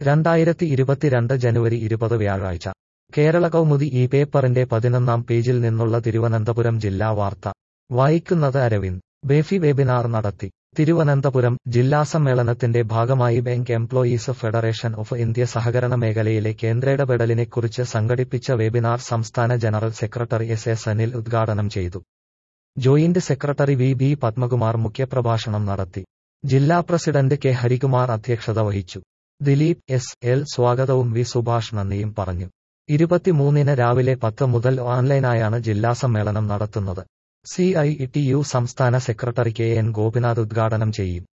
രണ്ടായിരത്തി ഇരുപത്തിരണ്ട് ജനുവരി ഇരുപത് വ്യാഴാഴ്ച കേരള കൗമുദി ഈ പേപ്പറിന്റെ പതിനൊന്നാം പേജിൽ നിന്നുള്ള തിരുവനന്തപുരം ജില്ലാ വാർത്ത വായിക്കുന്നത് അരവിന്ദ് ബേഫി വെബിനാർ നടത്തി തിരുവനന്തപുരം ജില്ലാ സമ്മേളനത്തിന്റെ ഭാഗമായി bank employees federation of India സഹകരണ മേഖലയിലെ കേന്ദ്രയിടപെടലിനെക്കുറിച്ച് സംഘടിപ്പിച്ച വെബിനാർ സംസ്ഥാന general secretary S S Anil ഉദ്ഘാടനം ചെയ്തു joint secretary V B Padmakumar മുഖ്യപ്രഭാഷണം നടത്തി ജില്ലാ പ്രസിഡന്റ് കെ ഹരികുമാർ അധ്യക്ഷത വഹിച്ചു ദിലീപ് എസ് എൽ സ്വാഗതവും വി സുഭാഷ് നന്ദിയും പറഞ്ഞു ഇരുപത്തിമൂന്നിന് രാവിലെ പത്ത് മുതൽ ഓൺലൈനായാണ് ജില്ലാ സമ്മേളനം നടത്തുന്നത് സി ഐ ടി യു സംസ്ഥാന സെക്രട്ടറി കെ എൻ ഗോപിനാഥ് ഉദ്ഘാടനം ചെയ്യും